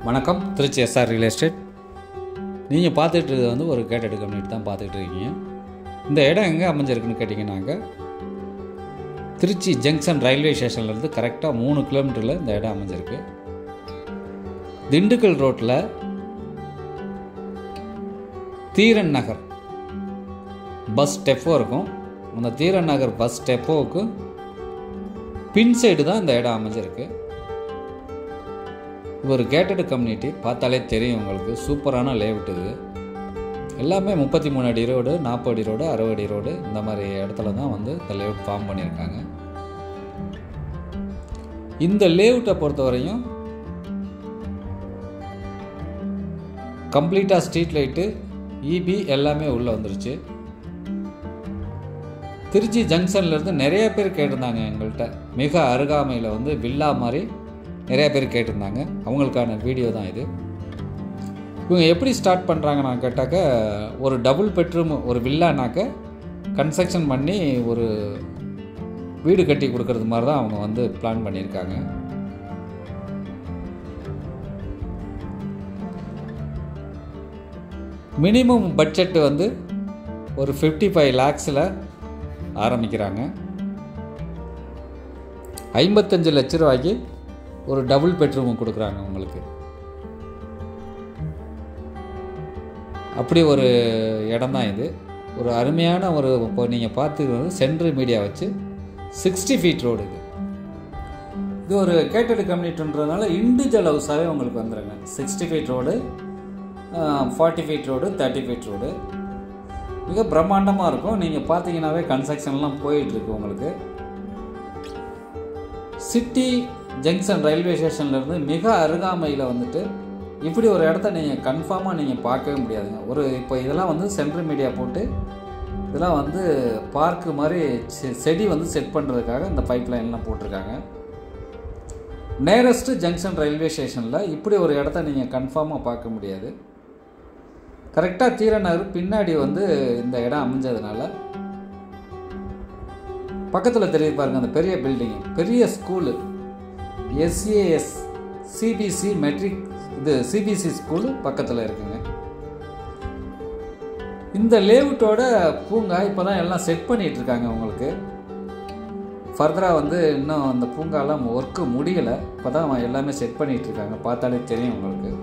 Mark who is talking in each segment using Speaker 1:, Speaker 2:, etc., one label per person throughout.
Speaker 1: வணக்கம் Trichy SR real estate நீங்கள் பார்த்துட்டு இருக்கிறது வந்து ஒரு கேட்டட் கம்யூனிட்டி தான் பார்த்துட்டு இருக்கீங்க இந்த இடம் எங்கே அமைஞ்சிருக்குன்னு கேட்டிங்கன்னாக்க திருச்சி ஜங்ஷன் ரயில்வே ஸ்டேஷன்லேருந்து கரெக்டாக மூணு கிலோமீட்டரில் இந்த இடம் அமைஞ்சிருக்கு திண்டுக்கல் ரோட்டில் தீரன் நகர் பஸ் டெப்போ இருக்கும் அந்த தீரன் நகர் பஸ் டெப்போவுக்கு பின் சைடு தான் இந்த இடம் அமைஞ்சிருக்கு இது ஒரு கேட்டட் கம்யூனிட்டி பார்த்தாலே தெரியும் உங்களுக்கு சூப்பரான லேஅவுட் இது எல்லாமே முப்பத்தி மூணு அடி ரோடு நாற்பது அடி ரோடு அறுபது அடி ரோடு இந்த மாதிரி இடத்துல தான் வந்து இந்த லேஅவுட் ஃபார்ம் பண்ணியிருக்காங்க இந்த லேஅவுட்டை பொறுத்தவரையும் கம்ப்ளீட்டாக ஸ்ட்ரீட் லைட்டு இபி எல்லாமே உள்ளே வந்துருச்சு திருச்சி ஜங்ஷன்லேருந்து நிறைய பேர் கேட்டிருந்தாங்க எங்கள்கிட்ட மிக அருகாமையில் வந்து வில்லா மாதிரி நிறைய பேர் கேட்டிருந்தாங்க அவங்களுக்கான வீடியோ தான் இது இவங்க எப்படி ஸ்டார்ட் பண்ணுறாங்க நான் கேட்டாக்க ஒரு டபுள் பெட்ரூம் ஒரு வில்லானாக்க கன்ஸ்ட்ரக்ஷன் பண்ணி ஒரு வீடு கட்டி கொடுக்கறது மாதிரி தான் அவங்க வந்து பிளான் பண்ணியிருக்காங்க மினிமம் பட்ஜெட் வந்து ஒரு ஃபிஃப்டி ஃபைவ் லேக்ஸில் ஆரம்பிக்கிறாங்க ஐம்பத்தஞ்சு லட்ச ரூபாய்க்கு ஒரு டபுள் பெட்ரூம் கொடுக்குறாங்க உங்களுக்கு அப்படி ஒரு இடம் தான் இது ஒரு அருமையான ஒரு இப்போ நீங்கள் பார்த்து வந்து சென்ட்ரு மீடியா வச்சு சிக்ஸ்டி ஃபீட் ரோடு இது இது ஒரு கேட்டட் கம்யூனிட்டின்றதுனால இண்டிவிஜுவல் ஹவுஸாகவே உங்களுக்கு வந்துடுங்க sixty feet road forty feet road thirty feet road மிக பிரம்மாண்டமாக இருக்கும் நீங்கள் பார்த்தீங்கன்னாவே கன்ஸ்ட்ரக்ஷன்லாம் போயிட்டுருக்கு உங்களுக்கு சிட்டி ஜங்ஷன் ரயில்வே ஸ்டேஷன்லேருந்து மிக அருகாமையில் வந்துட்டு இப்படி ஒரு இடத்த நீங்கள் கன்ஃபார்மாக நீங்கள் பார்க்கவே முடியாதுங்க ஒரு இப்போ இதெல்லாம் வந்து சென்ட்ரல் மீடியா போட்டு இதெல்லாம் வந்து பார்க்கு மாதிரி செ- செடி வந்து செட் பண்ணுறதுக்காக இந்த பைப் லைன்லாம் போட்டிருக்காங்க நேரஸ்ட்டு ஜங்ஷன் ரயில்வே ஸ்டேஷனில் இப்படி ஒரு இடத்த நீங்கள் கன்ஃபார்மாக பார்க்க முடியாது கரெக்டாக தீரநகர் பின்னாடி வந்து இந்த இடம் அமைஞ்சதுனால பக்கத்தில் தெரியுது பாருங்க அந்த பெரிய பில்டிங் பெரிய ஸ்கூலு எஸ்ஏஎஸ் சிபிசி மெட்ரிக் இது சிபிசி ஸ்கூலு பக்கத்தில் இருக்குங்க இந்த லேஅவுட்டோட பூங்கா இப்போ தான் எல்லாம் செட் பண்ணிட்டு இருக்காங்க உங்களுக்கு ஃபர்தராக வந்து இன்னும் அந்த பூங்காலாம் ஒர்க்கு முடியலை இப்போ தான் எல்லாமே செட் பண்ணிட்டு இருக்காங்க பார்த்தாலே தெரியும் உங்களுக்கு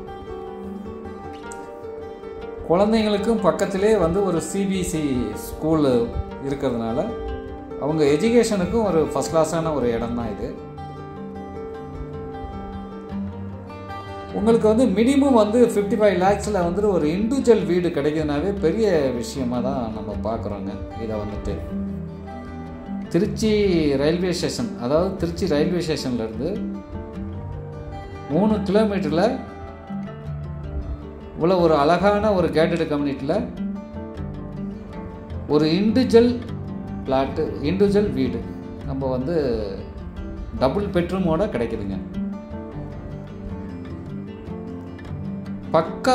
Speaker 1: குழந்தைங்களுக்கும் பக்கத்திலே வந்து ஒரு சிபிசி ஸ்கூலு இருக்கிறதுனால அவங்க எஜுகேஷனுக்கும் ஒரு ஃபஸ்ட் கிளாஸான ஒரு இடம் தான் இது உங்களுக்கு வந்து மினிமம் வந்து ஃபிஃப்டி ஃபைவ் லேக்ஸில் வந்துட்டு ஒரு இண்டிவிஜுவல் வீடு கிடைக்குதுனாவே பெரிய விஷயமா தான் நம்ம பார்க்குறோங்க இதை வந்துட்டு திருச்சி ரயில்வே ஸ்டேஷன் அதாவது திருச்சி ரயில்வே ஸ்டேஷன்லேருந்து மூணு கிலோமீட்டரில் இவ்வளோ ஒரு அழகான ஒரு கேட்டட் கம்யூனிட்டியில் ஒரு இண்டிவிஜுவல் பிளாட்டு இண்டிவிஜுவல் வீடு நம்ம வந்து டபுள் பெட்ரூமோட கிடைக்குதுங்க பக்கா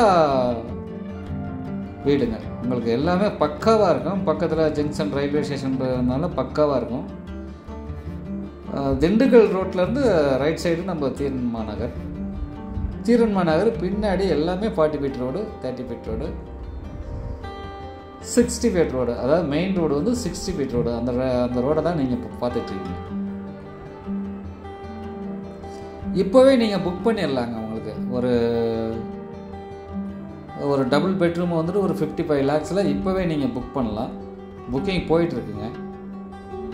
Speaker 1: வீடுங்க உங்களுக்கு எல்லாமே பக்காவாக இருக்கும் பக்கத்தில் ஜங்ஷன் ரயில்வே ஸ்டேஷன்றதுனால பக்காவாக இருக்கும் அஹ், திண்டுக்கல் ரோட்லேருந்து ரைட் சைடு நம்ம தீரன்மா நகர் தீரன்மா நகர் பின்னாடி எல்லாமே forty feet road thirty feet road sixty feet road அதாவது மெயின் ரோடு வந்து சிக்ஸ்டி ஃபீட் ரோடு அந்த ர- அந்த ரோடை தான் நீங்கள் இப்போ பார்த்துட்ருக்கீங்க இப்போவே நீங்கள் புக் பண்ணிடலாங்க உங்களுக்கு ஒரு ஒரு டபுள் பெட்ரூம் வந்துட்டு ஒரு ஃபிஃப்டி ஃபைவ் லேக்ஸில் இப்போவே நீங்கள் புக் பண்ணலாம் புக்கிங் போயிட்டுருக்குங்க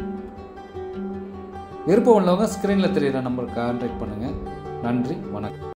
Speaker 1: விருப்பம் உள்ளவங்க ஸ்க்ரீனில் தெரியுற நம்பருக்கு கான்டாக்ட் பண்ணுங்கள் நன்றி வணக்கம்